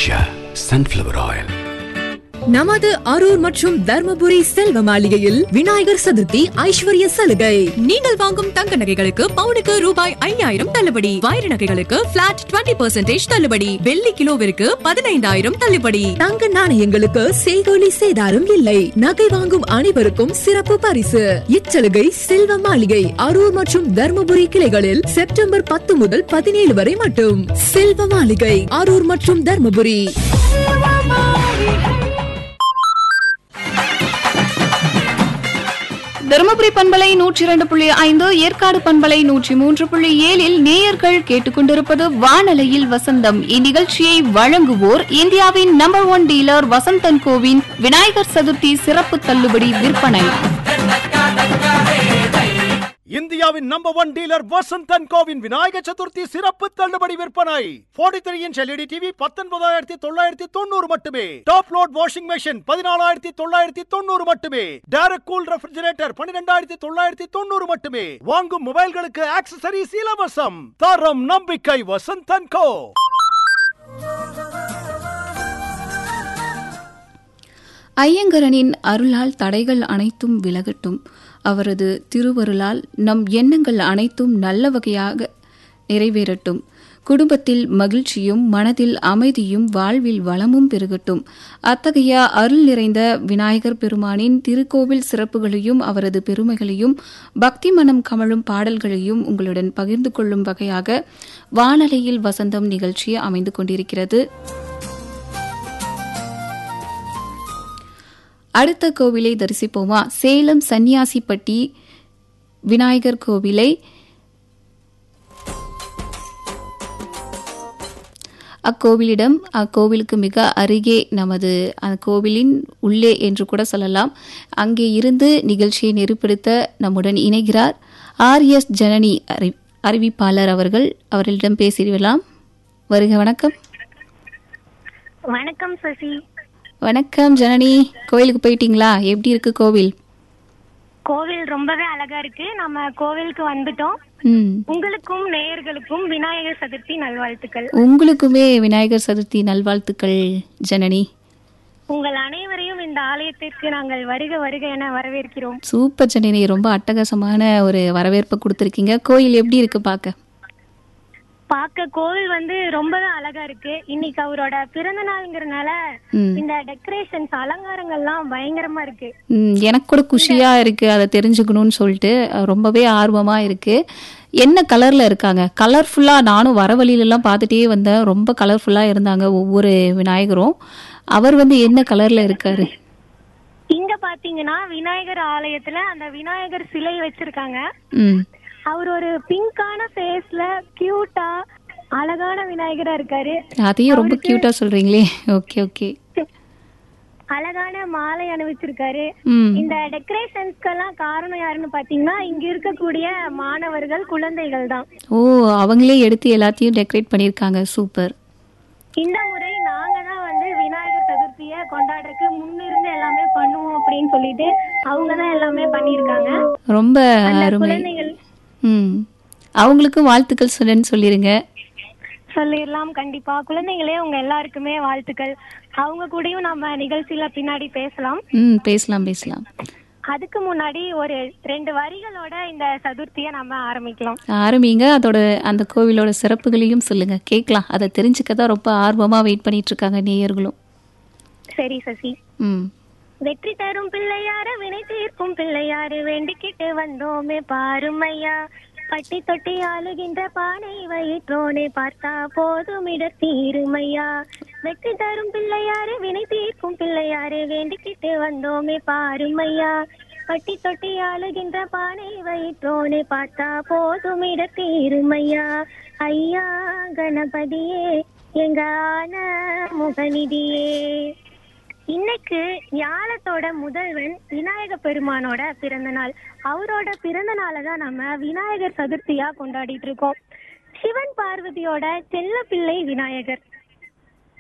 Usha sunflower oil நமது அரூர் மற்றும் தர்மபுரி செல்வ மாளிகையில் விநாயகர் சதுர்த்தி ஐஸ்வர்ய சலுகை நீங்கள் வாங்கும் தங்க நகைகளுக்கு பவுனுக்கு ரூபாய் ஐயாயிரம் தள்ளுபடி வைர நகைகளுக்கு பிளாட் 20% தள்ளுபடி வெள்ளி கிலோவிற்கு பதினைந்தாயிரம் தள்ளுபடி தங்க நாணயங்களுக்கு செய்கோலி சேதாரம் இல்லை நகை வாங்கும் அனைவருக்கும் சிறப்பு பரிசு இச்சலுகை செல்வ மாளிகை அரூர் மற்றும் தர்மபுரி கிளைகளில் செப்டம்பர் பத்து முதல் பதினேழு வரை மட்டும் செல்வ மாளிகை அரூர் மற்றும் தர்மபுரி தருமபுரி பண்பலை நூற்றி இரண்டு புள்ளி ஐந்து ஏற்காடு பண்பலை நூற்றி மூன்று புள்ளி ஏழில் நேயர்கள் கேட்டுக்கொண்டிருப்பது வானலையில் வசந்தம் இந்நிகழ்ச்சியை வழங்குவோர் இந்தியாவின் நம்பர் ஒன் டீலர் வசந்தன் கோவின் விநாயகர் சதுர்த்தி சிறப்பு தள்ளுபடி விற்பனை இந்தியாவின் நம்பர் ஒன் டீலர் வசந்தன் கோவின் விநாயக சதுர்த்தி சிறப்பு தள்ளுபடி விற்பனை 43 த்ரீ இன்ச் எல்இடி டிவி பத்தொன்பதாயிரத்தி தொள்ளாயிரத்தி தொண்ணூறு மட்டுமே டாப் லோட் வாஷிங் மெஷின் பதினாலாயிரத்தி தொள்ளாயிரத்தி தொண்ணூறு மட்டுமே டேரக்ட் கூல் ரெஃப்ரிஜரேட்டர் பன்னிரெண்டாயிரத்தி தொள்ளாயிரத்தி தொண்ணூறு மட்டுமே வாங்கும் மொபைல்களுக்கு ஆக்சசரிஸ் இலவசம் தரம் நம்பிக்கை வசந்தன் கோ ஐயங்கரனின் அருளால் தடைகள் அனைத்தும் விலகட்டும் அவரது திருவருளால் நம் எண்ணங்கள் அனைத்தும் நல்ல வகையாக நிறைவேறட்டும் குடும்பத்தில் மகிழ்ச்சியும் மனதில் அமைதியும் வாழ்வில் வளமும் பெருகட்டும் அத்தகைய அருள் நிறைந்த விநாயகர் பெருமானின் திருக்கோவில் சிறப்புகளையும் அவரது பெருமைகளையும் பக்தி மனம் கமழும் பாடல்களையும் உங்களுடன் பகிர்ந்து கொள்ளும் வகையாக வானலையில் வசந்தம் நிகழ்ச்சி அமைந்து கொண்டிருக்கிறது அடுத்த கோவிலை தரிசிப்போமா சேலம் சன்னியாசிப்பட்டி விநாயகர் கோவிலை அக்கோவிலிடம் அக்கோவிலுக்கு மிக அருகே நமது அந்த கோவிலின் உள்ளே என்று கூட சொல்லலாம் அங்கே இருந்து நிகழ்ச்சியை நெருப்படுத்த நம்முடன் இணைகிறார் ஆர் எஸ் ஜனனி அறி அறிவிப்பாளர் அவர்கள் அவர்களிடம் பேசிவிடலாம் வருக வணக்கம் வணக்கம் சசி வணக்கம் ஜனனி கோயிலுக்கு போயிட்டீங்களா எப்படி இருக்கு கோவில் கோவில் ரொம்பவே அழகா இருக்கு நம்ம கோவிலுக்கு வந்துட்டோம் ம் உங்களுக்கும் நேயர்களுக்கும் விநாயகர் சதுர்த்தி நல்வாழ்த்துக்கள் உங்களுக்குமே விநாயகர் சதுர்த்தி நல்வாழ்த்துக்கள் ஜனனி உங்கள் அனைவரையும் இந்த ஆலயத்திற்கு நாங்கள் வருக வருக என வரவேற்கிறோம் சூப்பர் ஜனனி ரொம்ப அட்டகாசமான ஒரு வரவேற்பு கொடுத்துருக்கீங்க கோயில் எப்படி இருக்கு பார்க்க பார்க்க கோவில் வந்து ரொம்பவே அழகா இருக்கு இன்னைக்கு அவரோட பிறந்த நாளுங்கிறனால ம். இந்த டெக்கரேஷன்ஸ் அலங்காரங்கள்லாம் பயங்கரமா இருக்கு ம், எனக்கு கூட குஷியா இருக்கு அதை தெரிஞ்சுக்கணும்னு சொல்லிட்டு அஹ், ரொம்பவே ஆர்வமா இருக்கு என்ன கலர்ல இருக்காங்க கலர்ஃபுல்லா நானும் வர வழியிலலாம் பார்த்துட்டே வந்தேன் ரொம்ப கலர்ஃபுல்லா இருந்தாங்க ஒவ்வொரு விநாயகரும் அவர் வந்து என்ன கலர்ல இருக்காரு இங்க பாத்தீங்கன்னா விநாயகர் ஆலயத்துல அந்த விநாயகர் சிலை வச்சிருக்காங்க ம் அவர் ஒரு பிங்கான ஃபேஸ்ல கியூட்டா அழகான விநாயகரா இருக்காரு அதையும் ரொம்ப கியூட்டா சொல்றீங்களே ஓகே ஓகே அழகான மாலை அணிவிச்சிருக்காரு ம் இந்த டெக்கரேஷன்ஸ்க்கெல்லாம் காரணம் யாருன்னு பாத்தீங்கன்னா இங்க இருக்கக்கூடிய மாணவர்கள் குழந்தைகள் தான் ஓ அவங்களே எடுத்து எல்லாத்தையும் டெக்கரேட் பண்ணியிருக்காங்க சூப்பர் இந்த முறை நாங்க தான் வந்து விநாயகர் சதுர்த்திய கொண்டாடுறதுக்கு முன்னிருந்து எல்லாமே பண்ணுவோம் அப்படின்னு சொல்லிட்டு அவங்க தான் எல்லாமே பண்ணியிருக்காங்க ரொம்ப அந்த அருமை குழந்தைகள் ம் அவங்களுக்கும் வாழ்த்துக்கள் சொல்லுன்னு சொல்லிருங்க சொல்லிடலாம் கண்டிப்பா குழந்தைகளே உங்க எல்லாருக்குமே வாழ்த்துக்கள் அவங்க கூடயும் நம்ம நிகழ்ச்சியில பின்னாடி பேசலாம் ம் பேசலாம் பேசலாம் அதுக்கு முன்னாடி ஒரு ரெண்டு வரிகளோட இந்த சதுர்த்திய நம்ம ஆரம்பிக்கலாம் ஆரம்பிங்க அதோட அந்த கோவிலோட சிறப்புகளையும் சொல்லுங்க கேட்கலாம் அதை தெரிஞ்சுக்க தான் ரொம்ப ஆர்வமா வெயிட் பண்ணிட்டு இருக்காங்க நேயர்களும் சரி சசி ம் வெற்றி தரும் பிள்ளையார வினை தீர்க்கும் பிள்ளையாரு வேண்டிக்கிட்டு வந்தோமே பாருமையா பட்டி தொட்டி ஆளுகின்ற பானை வயிற்றோனே பார்த்தா போதும் இடத்தீருமையா வெற்றி தரும் பிள்ளையாரு வினை தீர்க்கும் பிள்ளையாரு வேண்டிக்கிட்டு வந்தோமே பாருமையா பட்டி தொட்டி ஆளுகின்ற பானை வயிற்றோனே பார்த்தா போதும் இடத்தீருமையா ஐயா கணபதியே எங்க ஆன முகநிதியே இன்னைக்கு ஞாலத்தோட முதல்வன் விநாயக பெருமானோட பிறந்த நாள் அவரோட பிறந்த நாளை தான் நம்ம விநாயகர் சதுர்த்தியா கொண்டாடிட்டு இருக்கோம் சிவன் பார்வதியோட செல்ல பிள்ளை விநாயகர்